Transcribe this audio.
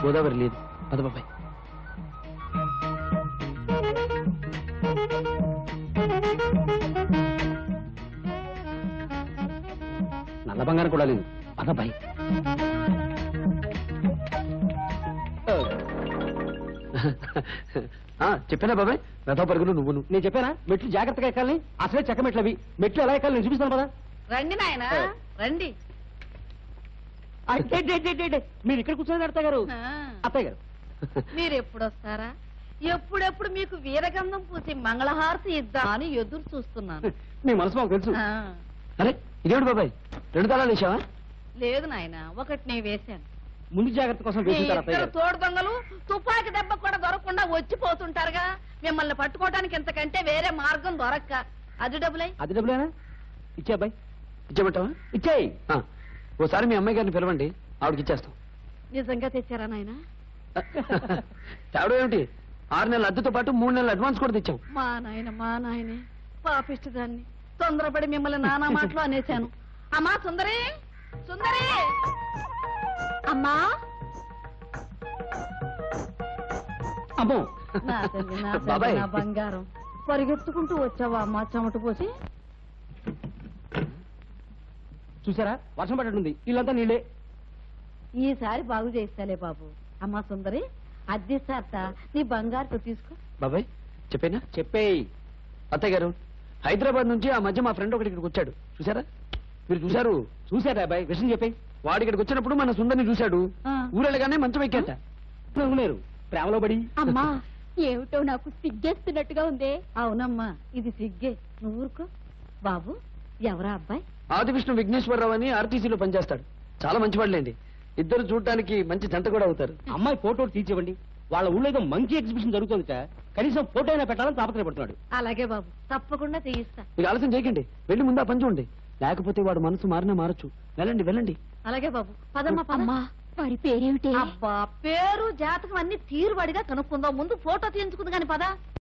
గోదావరి లేదు పద బాబాయ్ నల్ల బంగారం కూడా లేదు పద బాయ్ ఆ, చెప్పానా బాబాయ్ రథ పరుగులు నువ్వు నేను చెప్పానా మెట్లు జాగ్రత్తగా ఎక్కాలి అసలే చెక్క మెట్లు అవి మెట్లు ఎలా ఎక్కాలి నేను చూపిస్తాను పదా రండి నాయనా రండి మీరు ఇక్కడ కూర్చొని అత్తయ్య గారు ఆ, అత్తయ్య గారు మీరు ఎప్పుడు వస్తారా ఎప్పుడెప్పుడు మీకు వీరగంధం పూసి మంగళహారతి ఇద్దాం అని ఎదురు చూస్తున్నాను మీ మనసు మాకు తెలుసు ఆ, అరే ఇదేమిటి బాబాయ్ రెండు తాళాలు వేసావా లేదు నాయన ఒకటి నేను వేశాను ముందు జాగ్రత్త కోసం మీ వేసుంటారు అత్తయ్య ఇద్దరు గారు తోడు దొంగలు తుపాకి దెబ్బ కూడా దొరకకుండా వచ్చిపోతుంటారుగా మిమ్మల్ని పట్టుకోవడానికి ఇంతకంటే వేరే మార్గం దొరక్క అది డబ్బులై అది డబ్బులేనా ఇచ్చే అబ్బాయి ఇచ్చేమంటావా ఇచ్చేయి ఓసారి మీ అమ్మాయి గారిని పిలవండి ఆవిడకి ఇచ్చేస్తాం నిజంగా తెచ్చారా నాయన తేవడం ఏమిటి ఆరు నెలల అద్దెతో పాటు మూడు నెలల అడ్వాన్స్ కూడా తెచ్చాం మా నాయన మా నాయనే పాపిష్టి దాన్ని తొందరపడి మిమ్మల్ని నానా మాటలు అనేశాను అమ్మా సుందరి సుందరి అమ్మా అమ్మో నా తల్లి నా తల్లి బాబాయ్ నా బంగారం పరిగెత్తుకుంటూ వచ్చావా అమ్మా చెమట పోసి చూసారా వర్షం పడ్డట్టుంది ఇల్లంతా నీళ్ళే ఈసారి బాగు చేస్తాలే బాబు అమ్మా సుందరి అద్దె సార్త నీ బంగారు తీసుకో బాబాయ్ చెప్పేనా చెప్పేయి అత్తయ్య గారు హైదరాబాద్ నుంచి ఆ మధ్య మా ఫ్రెండ్ ఒకటి ఇక్కడికి వచ్చాడు చూసారా మీరు చూశారు చూసారా అబ్బాయి విషయం చెప్పాయి వాడు ఇక్కడికి వచ్చినప్పుడు మన సుందరిని చూశాడు ఆ. ఊరెళ్ళగానే మంచం ఎక్కేట నవ్వులేరు ప్రేమలో పడి అమ్మా ఏమిటో నాకు సిగ్గేస్తున్నట్టుగా ఉందే అవునమ్మా ఇది సిగ్గే నువ్వు ఊరుకో బాబు ఎవరా అబ్బాయి ఆది విష్ణు విఘ్నేశ్వరరావు అని ఆర్టీసీలో పనిచేస్తాడు చాలా మంచివాళ్ళండి ఇద్దరు చూడడానికి మంచి జంట కూడా అవుతారు అమ్మాయి ఫోటో తీర్చివ్వండి వాళ్ళ ఊళ్ళో ఏదో మంకీ ఎగ్జిబిషన్ జరుగుతుంది సార్ కనీసం ఫోటో అయినా పెట్టాలని తాపత్రయపడుతున్నాడు అలాగే బాబు తప్పకుండా చేయిస్తా మీకు ఆలస్యం చేయకండి వెళ్ళి ముందు ఆ పని చూడండి లేకపోతే వాడు మనసు మారినా మారచ్చు వెళ్ళండి వెళ్ళండి అలాగే బాబు పదమ్మా పద అమ్మా వాడి పేరేమిటి అబ్బా పేరు జాతకం అన్ని తీరుబడిగా కనుక్కుందాం ముందు ఫోటో తీయించుకుంది కాని పద